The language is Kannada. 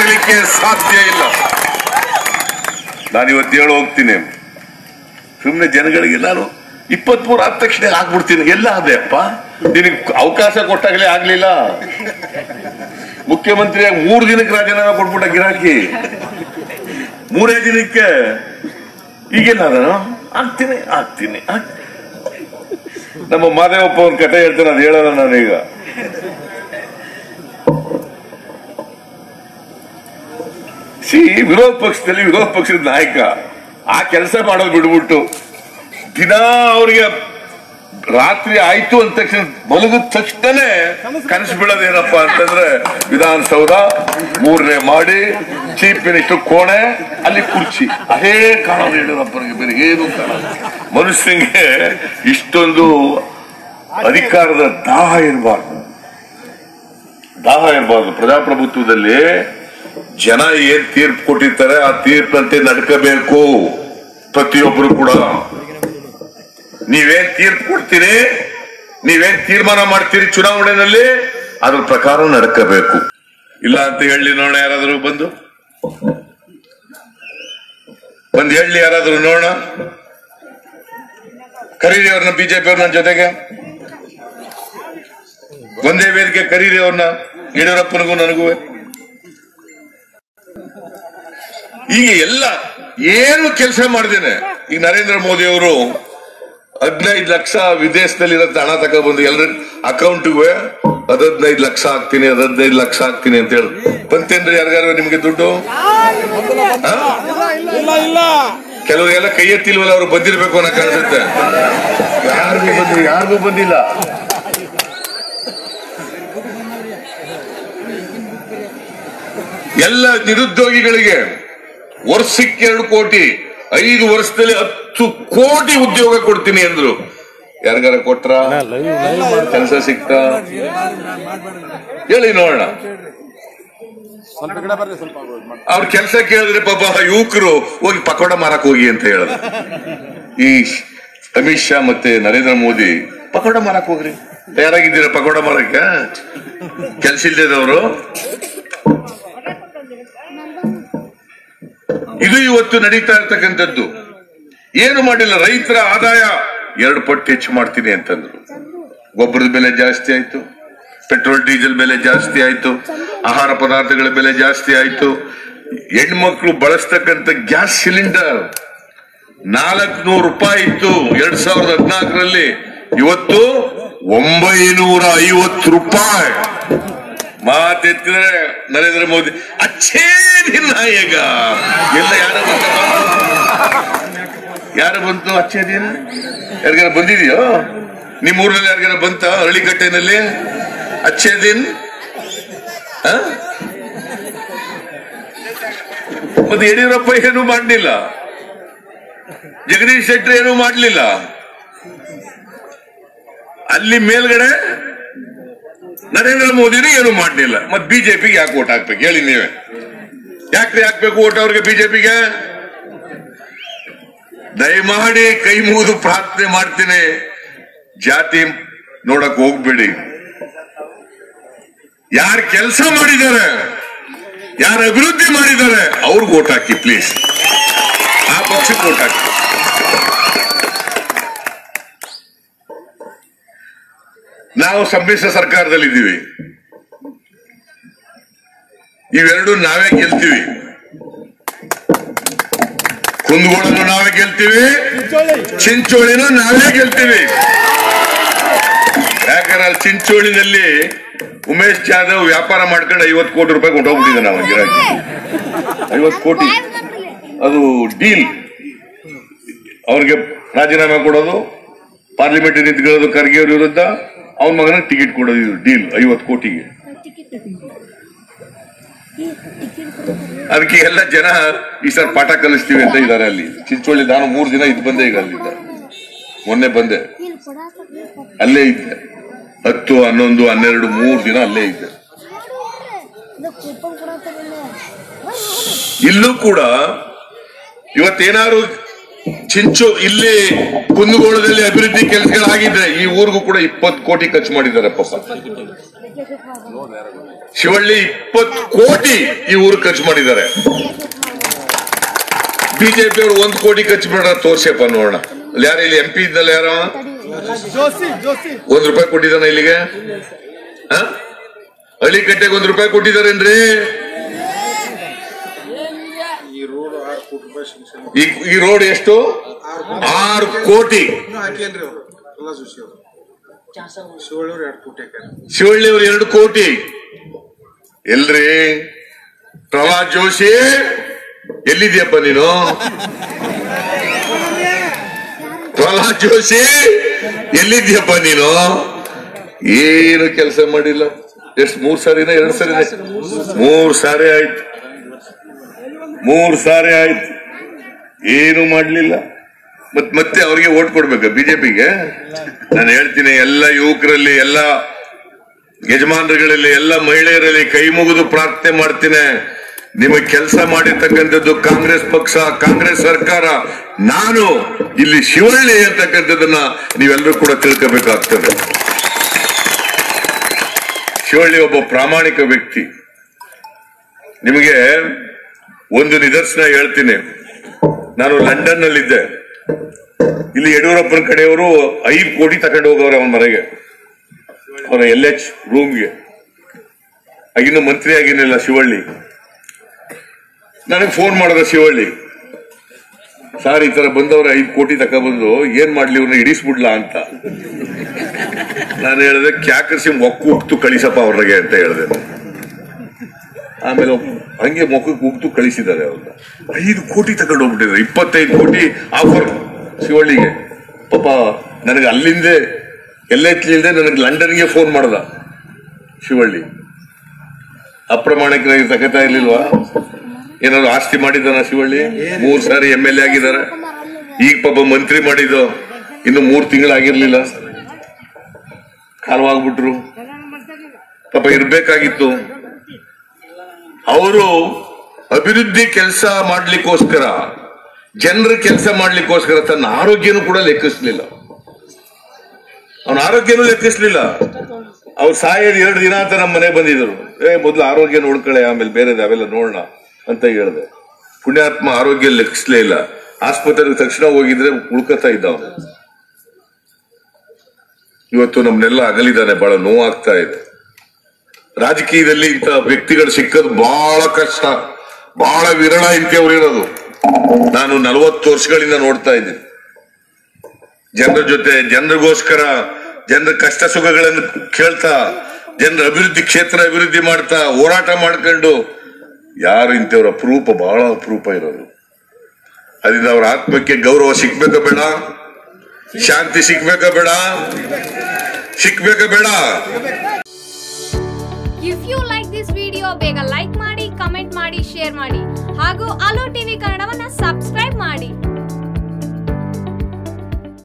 ಆಗ್ಲಿಕ್ಕೆ ಸಾಧ್ಯ ಇಲ್ಲ ನಾನು ಇವತ್ತು ಹೇಳಿ ಹೋಗ್ತೀನಿ ಸುಮ್ಮನೆ ಜನಗಳಿಗೆ ನಾನು ಇಪ್ಪತ್ಮೂರು ಆದ ತಕ್ಷಣ ಆಗ್ಬಿಡ್ತೀನಿ ಎಲ್ಲ ಅದೇ ಅಪ್ಪ ನಿನಗೆ ಅವಕಾಶ ಕೊಟ್ಟಾಗಲೇ ಆಗ್ಲಿಲ್ಲ ಮುಖ್ಯಮಂತ್ರಿಯಾಗಿ ಮೂರು ದಿನಕ್ಕೆ ರಾಜೀನಾಮೆ ಕೊಟ್ಬಿಟ್ಟ ಗಿರಾಕಿ ಮೂರೇ ದಿನಕ್ಕೆ ಈಗೇನ ನಾನು ಆಗ್ತೀನಿ ಆಗ್ತೀನಿ ಆಗ್- ನಮ್ಮ ಮಾದೇವಪ್ಪ ಅವ್ರ ಕಥೆ ಹೇಳ್ತಾನೆ ಅದು ಹೇಳೋಣ ನಾನೀಗ ಸಿ ವಿರೋಧ ಪಕ್ಷದಲ್ಲಿ ವಿರೋಧ ಪಕ್ಷದ ನಾಯಕ ಆ ಕೆಲಸ ಮಾಡೋದು ಬಿಡ್ಬಿಟ್ಟು ದಿನ ಅವ್ರಿಗೆ ರಾತ್ರಿ ಆಯ್ತು ಅಂದ ತಕ್ಷಣ ಮಲಗಿದ ತಕ್ಷಣನೇ ಕನಸು ಬೀಳೋದೇನಪ್ಪ ಅಂತಂದ್ರೆ ವಿಧಾನಸೌಧ ಮೂರನೇ ಮಾಡಿ ಚೀಫ್ ಮಿನಿಸ್ಟರ್ ಕೋಣೆ ಅಲ್ಲಿ ಕುರ್ಚಿ ಅದೇ ಕಾಣೋದು ಯಡಿಯೂರಪ್ಪನಿಗೆ ಬೇರೆ ಏನು ಕಾಣೋದು ಮನುಷ್ಯನಿಗೆ ಇಷ್ಟೊಂದು ಅಧಿಕಾರದ ದಾಹ ಇರಬಾರ್ದು ದಾಹ ಇರಬಾರ್ದು ಪ್ರಜಾಪ್ರಭುತ್ವದಲ್ಲಿ ಜನ ಏನ್ ತೀರ್ಪು ಕೊಟ್ಟಿರ್ತಾರೆ ಆ ತೀರ್ಪಂತೆ ನಡ್ಕೋಬೇಕು ಪ್ರತಿಯೊಬ್ಬರು ಕೂಡ ನೀವೇನ್ ತೀರ್ಪು ಕೊಡ್ತೀರಿ ನೀವೇನ್ ತೀರ್ಮಾನ ಮಾಡ್ತೀರಿ ಚುನಾವಣೆಯಲ್ಲಿ ಅದ್ರ ಪ್ರಕಾರ ನಡ್ಕೋಬೇಕು ಇಲ್ಲ ಅಂತ ಹೇಳಿ ನೋಡೋಣ ಯಾರಾದ್ರೂ ಬಂದು ಬಂದು ಹೇಳಿ ಯಾರಾದ್ರೂ ನೋಡೋಣ ಕರೀರಿ ಅವ್ರನ್ನ ಬಿಜೆಪಿ ಅವ್ರನ್ನ ಜೊತೆಗೆ ಒಂದೇ ವೇದಿಕೆ ಕರೀರಿ ಅವ್ರನ್ನ ಯಡಿಯೂರಪ್ಪನಿಗೂ ನನಗೂ ಈಗ ಎಲ್ಲ ಏನು ಕೆಲಸ ಮಾಡ್ದೇನೆ ಈಗ ನರೇಂದ್ರ ಮೋದಿ ಅವರು ಹದಿನೈದು ಲಕ್ಷ ವಿದೇಶದಲ್ಲಿ ಇರೋ ಹಣ ತಗೊಬಂದು ಎಲ್ಲರ ಅಕೌಂಟ್ಗೆ ಅದ್ ಹದಿನೈದು ಲಕ್ಷ ಹಾಕ್ತೀನಿ ಅದ್ ಹದಿನೈದು ಲಕ್ಷ ಹಾಕ್ತೀನಿ ಅಂತ ಹೇಳಿ ಬಂತೇನ್ರಿ ಯಾರಿಗಾರು ನಿಮ್ಗೆ ದುಡ್ಡು ಹಾ? ಇಲ್ಲ ಇಲ್ಲ ಕೆಲವರಿಗೆಲ್ಲ ಕೈ ಎತ್ತಿಲ್ವಲ್ಲ ಅವ್ರು ಬಂದಿರ್ಬೇಕು ಅನ್ನೋ ಕಾಣಿಸುತ್ತೆ ಯಾರಿಗೂ ಬಂದಿಲ್ಲ ಯಾರಿಗೂ ಬಂದಿಲ್ಲ ಎಲ್ಲ ನಿರುದ್ಯೋಗಿಗಳಿಗೆ ವರ್ಷಕ್ಕೆ ಎರಡು ಕೋಟಿ ಐದು ವರ್ಷದಲ್ಲಿ ಹತ್ತು ಕೋಟಿ ಉದ್ಯೋಗ ಕೊಡ್ತೀನಿ ಅಂದ್ರು ಯಾರಿಗಾರ ಕೊಟ್ರ ಕೆಲಸ ಸಿಕ್ತಾ ಹೇಳಿ ನೋಡೋಣ ಸ್ವಲ್ಪ ಈ ಕಡೆ ಬರ್ರಿ ಸ್ವಲ್ಪ ಅವ್ರ ಕೆಲಸ ಕೇಳಿದ್ರೆ ಪಾಪ ಯುವಕರು ಹೋಗಿ ಪಕೋಡ ಮಾರಕ್ ಹೋಗಿ ಅಂತ ಹೇಳೋದು ಈ ಅಮಿತ್ ಶಾ ಮತ್ತೆ ನರೇಂದ್ರ ಮೋದಿ ಪಕೋಡ ಮಾರಕ್ ಹೋಗ್ರಿ ತಯಾರಾಗಿದ್ದೀರಾ ಪಕೋಡ ಮಾರಕ್ಕೆ ಕೆಲ್ಸ ಇಲ್ದೇದವರು ಇದು ಇವತ್ತು ನಡೀತಾ ಇರ್ತಕ್ಕಂಥದ್ದು ಏನು ಮಾಡಿಲ್ಲ ರೈತರ ಆದಾಯ ಎರಡು ಪಟ್ಟು ಹೆಚ್ಚು ಮಾಡ್ತೀನಿ ಅಂತಂದ್ರು ಗೊಬ್ಬರದ ಬೆಲೆ ಜಾಸ್ತಿ ಆಯ್ತು ಪೆಟ್ರೋಲ್ ಡೀಸೆಲ್ ಬೆಲೆ ಜಾಸ್ತಿ ಆಯ್ತು ಆಹಾರ ಪದಾರ್ಥಗಳ ಬೆಲೆ ಜಾಸ್ತಿ ಆಯ್ತು ಹೆಣ್ಮಕ್ಳು ಬಳಸ್ತಕ್ಕಂಥ ಗ್ಯಾಸ್ ಸಿಲಿಂಡರ್ ನಾಲ್ಕನೂರು ರೂಪಾಯಿ ಇತ್ತು ಎರಡ್ ಸಾವಿರದ ಹದಿನಾಲ್ಕರಲ್ಲಿ ಇವತ್ತು ಒಂಬೈನೂರ ಐವತ್ತು ರೂಪಾಯಿ ಮಾತೆತ್ತಿದ್ರೆ ನರೇಂದ್ರ ಮೋದಿ ಅಚ್ಚೇ ದಿನ ಈಗ ಎಲ್ಲ ಯಾರ ಯಾರು ಬಂತು ಅಚ್ಚೇ ದಿನ ಯಾರಿಗಾರ ಬಂದಿದೆಯೋ ನಿಮ್ಮ ಊರಲ್ಲಿ ಯಾರಿಗಾರ ಬಂತ ಹಳ್ಳಿಕಟ್ಟೆನಲ್ಲಿ ಅಚ್ಚೇ ದಿನ್ ಆ? ಮತ್ತೆ ಯಡಿಯೂರಪ್ಪ ಏನು ಮಾಡಲಿಲ್ಲ ಜಗದೀಶ್ ಶೆಟ್ಟರ್ ಏನು ಮಾಡಲಿಲ್ಲ ಅಲ್ಲಿ ಮೇಲ್ಗಡೆ ನರೇಂದ್ರ ಮೋದಿನೂ ಏನು ಮಾಡಲಿಲ್ಲ ಮತ್ ಬಿಜೆಪಿಗೆ ಯಾಕೆ ಓಟ್ ಹಾಕ್ಬೇಕು ಹೇಳಿ ನೀವೇ ಯಾಕ್ರಿ ಹಾಕ್ಬೇಕು ಓಟ್ ಅವ್ರಿಗೆ ಬಿಜೆಪಿಗೆ ದಯಮಾಡಿ ಕೈ ಮುಗಿದು ಪ್ರಾರ್ಥನೆ ಮಾಡ್ತೀನಿ ಜಾತಿ ನೋಡಕ್ ಹೋಗ್ಬೇಡಿ ಯಾರು ಕೆಲಸ ಮಾಡಿದ್ದಾರೆ ಯಾರು ಅಭಿವೃದ್ಧಿ ಮಾಡಿದ್ದಾರೆ ಅವ್ರಿಗೆ ಓಟ್ ಹಾಕಿ ಪ್ಲೀಸ್ ಆ ಪಕ್ಷಕ್ಕೆ ಓಟ್ ಹಾಕಿ ನಾವು ಸಮ್ಮಿಶ್ರ ಸರ್ಕಾರದಲ್ಲಿದ್ದೀವಿ ಇವೆರಡು ನಾವೇ ಗೆಲ್ತೀವಿ ಕುಂದಗೋಳನು ನಾವೇ ಗೆಲ್ತೀವಿ ಚಿಂಚೋಳಿನೂ ನಾವೇ ಗೆಲ್ತೀವಿ ಯಾಕಂದ್ರೆ ಅಲ್ಲಿ ಚಿಂಚೋಳಿನಲ್ಲಿ ಉಮೇಶ್ ಜಾಧವ್ ವ್ಯಾಪಾರ ಮಾಡ್ಕೊಂಡು ಐವತ್ತು ಕೋಟಿ ರೂಪಾಯಿ ಕೊಂಡೋಗ್ಬಿಟ್ಟಿದ್ದಾನೆ ಅವನ ಗಿರಾಕಿ ಐವತ್ತು ಕೋಟಿ ಅದು ಡೀಲ್ ಅವ್ರಿಗೆ ರಾಜೀನಾಮೆ ಕೊಡೋದು ಪಾರ್ಲಿಮೆಂಟ್ ನಿಂತ್ಕೊಳ್ಳೋದು ಖರ್ಗೆ ಅವ್ರ ವಿರುದ್ಧ ಅವನ ಮಗನ ಟಿಕೆಟ್ ಕೊಡೋದು ಇದು ಡೀಲ್ ಐವತ್ತು ಕೋಟಿಗೆ ಅದಕ್ಕೆ ಎಲ್ಲ ಜನ ಈ ಸರ್ ಪಾಠ ಕಲಿಸ್ತೀವಿ ಅಂತ ಇದ್ದಾರೆ ಅಲ್ಲಿ ಚಿಂಚೋಳಿ ನಾನು ಮೂರು ದಿನ ಇದು ಬಂದೆ ಈಗ ಅಲ್ಲಿಂದ ಮೊನ್ನೆ ಬಂದೆ ಅಲ್ಲೇ ಇದ್ದೆ ಹತ್ತು ಹನ್ನೊಂದು ಹನ್ನೆರಡು ಮೂರು ದಿನ ಅಲ್ಲೇ ಇದ್ದೆ ಕೂಪನ್ ಕೊಡತ್ತಾರಲ್ಲ ಇಲ್ಲೂ ಕೂಡ ಇವತ್ತೇನಾದ್ರು ಚಿಂಚು ಇಲ್ಲಿ ಕುಂದಗೋಳದಲ್ಲಿ ಅಭಿವೃದ್ಧಿ ಕೆಲಸಗಳಾಗಿದ್ರೆ ಈ ಊರಿಗೂ ಕೂಡ ಇಪ್ಪತ್ತು ಕೋಟಿ ಖರ್ಚು ಮಾಡಿದ್ದಾರೆ ಪಾಪ ಶಿವಳ್ಳಿ ಇಪ್ಪತ್ತು ಕೋಟಿ ಈ ಊರು ಖರ್ಚು ಮಾಡಿದ್ದಾರೆ ಬಿಜೆಪಿ ಅವರು ಒಂದ್ ಕೋಟಿ ಖರ್ಚು ಮಾಡ್ರ ತೋರ್ಸಪ್ಪ ನೋಡೋಣ ಅಲ್ಲಿ ಯಾರು ಇಲ್ಲಿ ಎಂ ಪಿ ಇದ್ದಲ್ಲ ಯಾರ ಜೋಶಿ ಜೋಶಿ ಒಂದ್ ರೂಪಾಯಿ ಕೊಟ್ಟಿದ್ದಾನ ಇಲ್ಲಿಗೆ ಹ? ಹಳ್ಳಿಕಟ್ಟೆಗೆ ಒಂದ್ ರೂಪಾಯಿ ಕೊಟ್ಟಿದಾರೇನ್ರಿ ಈ ರೋಡ್ ಆರು ಕೋಟಿ ರೂಪಾಯಿ ಶಿಕ್ಷಣ ಈ ಈ ರೋಡ್ ಎಷ್ಟು ಆರು ಕೋಟಿ ಇನ್ನೂ ಹಾಕಿಲ್ರಿ ಅವರು ಎಲ್ಲ ಜೋಶಿ ಅವರು ಶಿವಳ್ಳಿ ಅವ್ರು ಎರಡು ಕೋಟಿ ಹಾಕ್ಯಾರ ಶಿವಳ್ಳಿ ಅವರು ಎರಡು ಕೋಟಿ ಎಲ್ರಿ ಪ್ರಹ್ಲಾದ್ ಜೋಶಿ ಎಲ್ಲಿದ್ಯಪ್ಪ ನೀನು ಪ್ರಹ್ಲಾದ್ ಜೋಶಿ ಎಲ್ಲಿದ್ಯಪ್ಪ ನೀನು ಏನು ಕೆಲಸ ಮಾಡಿಲ್ಲ ಎಷ್ಟು ಮೂರ್ ಸಾರಿನ ಎರಡು ಸಾರಿನ ಮೂರ್ ಸಾರಿ ಆಯ್ತು ಮೂರ್ ಸಾರಿ ಆಯ್ತು ಏನು ಮಾಡ್ಲಿಲ್ಲ ಮತ್ ಮತ್ತೆ ಅವ್ರಿಗೆ ಓಟ್ ಕೊಡ್ಬೇಕಾ ಬಿಜೆಪಿಗೆ ನಾನು ಹೇಳ್ತೀನಿ ಎಲ್ಲ ಯುವಕರಲ್ಲಿ ಎಲ್ಲ ಯಜಮಾನರುಗಳಲ್ಲಿ ಎಲ್ಲ ಮಹಿಳೆಯರಲ್ಲಿ ಕೈ ಮುಗಿದು ಪ್ರಾರ್ಥನೆ ಮಾಡ್ತೀನಿ ನಿಮಗೆ ಕೆಲಸ ಮಾಡಿರ್ತಕ್ಕಂಥದ್ದು ಕಾಂಗ್ರೆಸ್ ಪಕ್ಷ ಕಾಂಗ್ರೆಸ್ ಸರ್ಕಾರ ನಾನು ಇಲ್ಲಿ ಶಿವಳ್ಳಿ ಅಂತಕ್ಕಂಥದ್ದನ್ನ ನೀವೆಲ್ಲರೂ ಕೂಡ ತಿಳ್ಕೋಬೇಕಾಗ್ತದೆ ಶಿವಳ್ಳಿ ಒಬ್ಬ ಪ್ರಾಮಾಣಿಕ ವ್ಯಕ್ತಿ ನಿಮಗೆ ಒಂದು ನಿದರ್ಶನ ಹೇಳ್ತೀನಿ ನಾನು ಲಂಡನ್ ನಲ್ಲಿದ್ದೆ ಇಲ್ಲಿ ಯಡಿಯೂರಪ್ಪನ ಕಡೆಯವರು ಐದು ಕೋಟಿ ತಗೊಂಡು ಹೋಗವ್ರೆ ಅವನ ಮನೆಗೆ ಅವರ ಎಲ್ ಎಚ್ ರೂಮ್ಗೆ ಆಗಿನ್ನು ಮಂತ್ರಿ ಆಗಿರಲಿಲ್ಲ ಶಿವಳ್ಳಿ ನನಗೆ ಫೋನ್ ಮಾಡಿದ ಶಿವಳ್ಳಿ ಸರ್ ಈ ತರ ಬಂದವ್ರ ಐದು ಕೋಟಿ ತಗೊಬಂದು ಏನ್ ಮಾಡ್ಲಿ ಇವ್ರನ್ನ ಇಡಿಸ್ಬಿಡ್ಲಾ ಅಂತ ನಾನು ಹೇಳಿದೆ ಕ್ಯಾಕರ್ಸಿ ಮೊಕ್ಕು ಉಕ್ತು ಕಳಿಸಪ್ಪ ಅವ್ರಿಗೆ ಅಂತ ಹೇಳಿದೆ ಆಮೇಲೆ ಒಬ್ಬ- ಹಂಗೆ ಮೊಕ್ಕಕ್ಕೆ ಉಗ್ತು ಕಳಿಸಿದ್ದಾರೆ ಅವ್ರನ್ನ ಐದು ಕೋಟಿ ತಗೊಂಡು ಹೋಗ್ಬಿಟ್ಟಿದ್ದಾರೆ ಇಪ್ಪತ್ತೈದು ಕೋಟಿ ಆಫರ್ ಶಿವಳ್ಳಿಗೆ ಪಾಪ ನನಗೆ ಅಲ್ಲಿಂದೆ ಎಲ್ಲೆತ್ಲಿಲ್ದೆ ನನಗೆ ಲಂಡನ್ಗೆ ಫೋನ್ ಮಾಡ್ದ ಶಿವಳ್ಳಿ ಅಪ್ರಮಾಣಿಕರಾಗಿ ತಗೋತಾ ಇರ್ಲಿಲ್ವಾ ಏನಾದ್ರು ಆಸ್ತಿ ಮಾಡಿದ್ದಾನ ಶಿವಳ್ಳಿ ಮೂರ್ ಸಾರಿ ಎಂ ಎಲ್ ಎ ಆಗಿದ್ದಾರೆ ಈಗ ಪಾಪ ಮಂತ್ರಿ ಮಾಡಿದ್ದು ಇನ್ನು ಮೂರ್ ತಿಂಗಳಾಗಿರ್ಲಿಲ್ಲ ಕಾಲವಾಗ್ಬಿಟ್ರು ಪಾಪ ಇರ್ಬೇಕಾಗಿತ್ತು ಅವರು ಅಭಿವೃದ್ಧಿ ಕೆಲಸ ಮಾಡ್ಲಿಕ್ಕೋಸ್ಕರ ಜನರ ಕೆಲಸ ಮಾಡ್ಲಿಕ್ಕೋಸ್ಕರ ತನ್ನ ಆರೋಗ್ಯನೂ ಕೂಡ ಲೆಕ್ಕಿಸ್ಲಿಲ್ಲ ಅವನ ಆರೋಗ್ಯನೂ ಲೆಕ್ಕಿಸ್ಲಿಲ್ಲ ಅವ್ರು ಸಾಯೋದು ಎರಡು ದಿನ ಅಂತ ನಮ್ಮ ಮನೆ ಬಂದಿದ್ರು ಏ ಮೊದ್ಲು ಆರೋಗ್ಯ ನೋಡ್ಕೊಳ್ಳೆ ಆಮೇಲೆ ಬೇರೆ ಅವೆಲ್ಲ ನೋಡೋಣ ಅಂತ ಹೇಳಿದೆ ಪುಣ್ಯಾತ್ಮ ಆರೋಗ್ಯ ಲೆಕ್ಕಿಸ್ಲೇ ಇಲ್ಲ ಆಸ್ಪತ್ರೆಗೆ ತಕ್ಷಣ ಹೋಗಿದ್ರೆ ಉಳ್ಕತಾ ಇದ್ದ ಅವನು ಇವತ್ತು ನಮ್ನೆಲ್ಲ ಅಗಲಿದ್ದಾನೆ ಬಹಳ ನೋವಾಗ್ತಾ ಇದೆ ರಾಜಕೀಯದಲ್ಲಿ ಇಂಥ ವ್ಯಕ್ತಿಗಳು ಸಿಕ್ಕದು ಬಹಳ ಕಷ್ಟ ಬಹಳ ವಿರಳ ಇಂಥವ್ರು ಇರೋದು ನಾನು ನಲವತ್ತು ವರ್ಷಗಳಿಂದ ನೋಡ್ತಾ ಇದ್ದೀನಿ ಜನರ ಜೊತೆ ಜನರಿಗೋಸ್ಕರ ಜನರ ಕಷ್ಟ ಸುಖಗಳನ್ನು ಕೇಳ್ತಾ ಜನರ ಅಭಿವೃದ್ಧಿ ಕ್ಷೇತ್ರ ಅಭಿವೃದ್ಧಿ ಮಾಡ್ತಾ ಹೋರಾಟ ಮಾಡ್ಕೊಂಡು ಯಾರು ಇಂಥವ್ರ ಅಪರೂಪ ಬಹಳ ಅಪರೂಪ ಇರೋದು ಅದರಿಂದ ಅವ್ರ ಆತ್ಮಕ್ಕೆ ಗೌರವ ಸಿಕ್ಬೇಕ ಬೇಡ ಶಾಂತಿ ಸಿಕ್ಬೇಕ ಬೇಡ ಸಿಕ್ಬೇಕ ಬೇಡ if you like this video ಬೇಗ ಲೈಕ್ ಮಾಡಿ ಕಮೆಂಟ್ ಮಾಡಿ ಶೇರ್ ಮಾಡಿ ಹಾಗೂ ಅಲೋ ಟಿವಿ ಕನ್ನಡವನ್ನ ಸಬ್ಸ್ಕ್ರೈಬ್ ಮಾಡಿ